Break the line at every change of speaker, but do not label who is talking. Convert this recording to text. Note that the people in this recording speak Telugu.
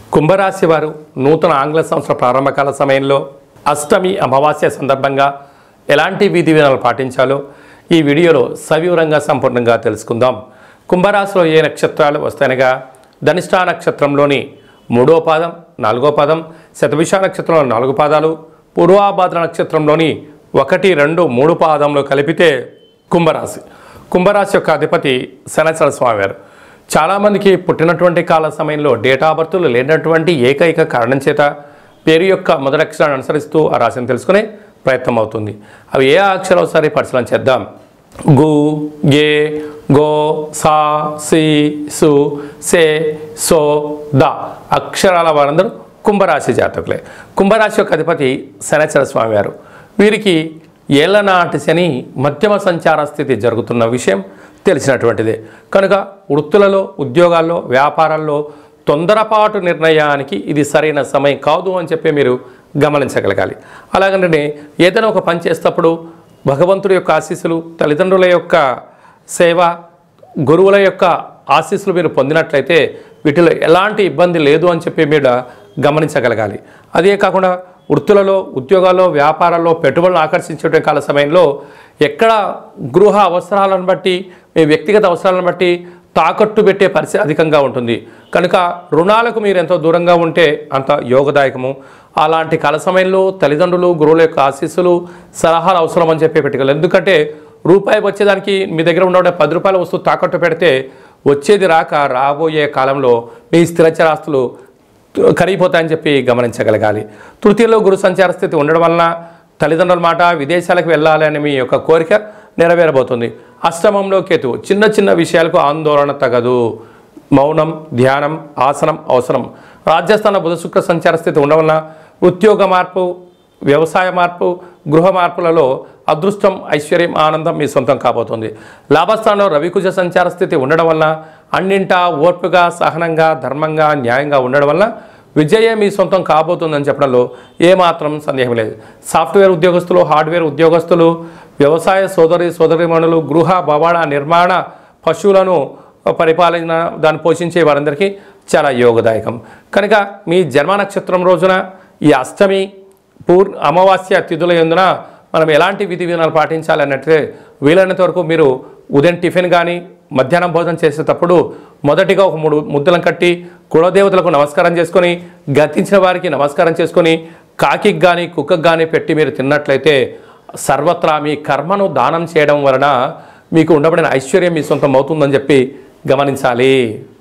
కుంభరాశి వారు నూతన ఆంగ్ల సంవత్సర ప్రారంభకాల సమయంలో అష్టమి అమావాస్య సందర్భంగా ఎలాంటి విధి విధానాలు పాటించాలో ఈ వీడియోలో సవివరంగా సంపూర్ణంగా తెలుసుకుందాం కుంభరాశిలో ఏ నక్షత్రాలు వస్తాయనగా ధనిష్టా నక్షత్రంలోని మూడో పాదం నాలుగో పాదం శతభిష నక్షత్రంలో నాలుగు పాదాలు పూర్వాభాద్ర నక్షత్రంలోని ఒకటి రెండు మూడు పాదంలో కలిపితే కుంభరాశి కుంభరాశి యొక్క అధిపతి శనచర స్వామివారు చాలామందికి పుట్టినటువంటి కాల సమయంలో డేటా ఆఫ్ బర్త్లు లేనటువంటి ఏకైక కారణం చేత పేరు యొక్క మొదటి అక్షరాన్ని అనుసరిస్తూ ఆ రాశిని తెలుసుకునే ప్రయత్నం అవుతుంది అవి ఏ అక్షరం ఒకసారి పరిశీలన చేద్దాం గు గే గో సా సి సు సే సో ద అక్షరాల వారందరూ కుంభరాశి జాతకులే కుంభరాశి యొక్క అధిపతి శనచర స్వామివారు వీరికి ఏళ్ళనాటి శని మధ్యమ సంచార స్థితి జరుగుతున్న విషయం తెలిసినటువంటిదే కనుక వృత్తులలో ఉద్యోగాల్లో వ్యాపారాల్లో తొందరపాటు నిర్ణయానికి ఇది సరైన సమయం కాదు అని చెప్పి మీరు గమనించగలగాలి అలాగనే ఏదైనా ఒక పని చేసేటప్పుడు భగవంతుడి యొక్క ఆశీస్సులు తల్లిదండ్రుల యొక్క సేవ గురువుల యొక్క ఆశీస్సులు మీరు పొందినట్లయితే వీటిలో ఎలాంటి ఇబ్బంది లేదు అని చెప్పి మీరు గమనించగలగాలి అదే కాకుండా వృత్తులలో ఉద్యోగాల్లో వ్యాపారాల్లో పెట్టుబడులు ఆకర్షించే కాల సమయంలో ఎక్కడ గృహ అవసరాలను బట్టి మీ వ్యక్తిగత అవసరాలను బట్టి తాకట్టు పెట్టే పరిస్థితి అధికంగా ఉంటుంది కనుక రుణాలకు మీరు ఎంతో దూరంగా ఉంటే అంత యోగదాయకము అలాంటి కాల సమయంలో తల్లిదండ్రులు గురువుల యొక్క ఆశీస్సులు సలహాలు అవసరం అని చెప్పి పెట్టుకోవాలి ఎందుకంటే రూపాయి వచ్చేదానికి మీ దగ్గర ఉన్న పది రూపాయల వస్తువు తాకట్టు పెడితే వచ్చేది రాక రాబోయే కాలంలో మీ స్థిరచరాస్తులు కరిగిపోతాయని చెప్పి గమనించగలగాలి తృతీయలో గురు సంచార స్థితి ఉండడం వలన తల్లిదండ్రుల మాట విదేశాలకు వెళ్ళాలి అని మీ యొక్క కోరిక నెరవేరబోతుంది అష్టమంలో కేతు చిన్న చిన్న విషయాలకు ఆందోళన తగదు మౌనం ధ్యానం ఆసనం అవసరం రాజస్థాన బుధ శుక్ర సంచార స్థితి ఉండడం వలన ఉద్యోగ మార్పు వ్యవసాయ మార్పు గృహ మార్పులలో అదృష్టం ఐశ్వర్యం ఆనందం మీ సొంతం కాబోతుంది లాభస్థానంలో రవికుజ సంచార స్థితి ఉండడం వల్ల అన్నింటా ఓర్పుగా సహనంగా ధర్మంగా న్యాయంగా ఉండడం వల్ల విజయం మీ సొంతం కాబోతుందని చెప్పడంలో ఏమాత్రం సందేహం లేదు సాఫ్ట్వేర్ ఉద్యోగస్తులు హార్డ్వేర్ ఉద్యోగస్తులు వ్యవసాయ సోదరి సోదరిమణులు గృహ భవన నిర్మాణ పశువులను పరిపాలన దాన్ని పోషించే వారందరికీ చాలా యోగదాయకం కనుక మీ జన్మ నక్షత్రం రోజున ఈ అష్టమి పూర్ అమావాస్య తిథుల ఎందున మనం ఎలాంటి విధి విధానాలు పాటించాలి అన్నట్లయితే వీలైనంత వరకు మీరు ఉదయం టిఫిన్ కానీ మధ్యాహ్నం భోజనం చేసేటప్పుడు మొదటిగా ఒక మూడు ముద్దలను కట్టి కులదేవతలకు నమస్కారం చేసుకొని గతించిన వారికి నమస్కారం చేసుకొని కాకికి కానీ కుక్కకి కానీ పెట్టి మీరు తిన్నట్లయితే సర్వత్రా మీ కర్మను దానం చేయడం వలన మీకు ఉండబడిన ఐశ్వర్యం మీ సొంతం అవుతుందని చెప్పి గమనించాలి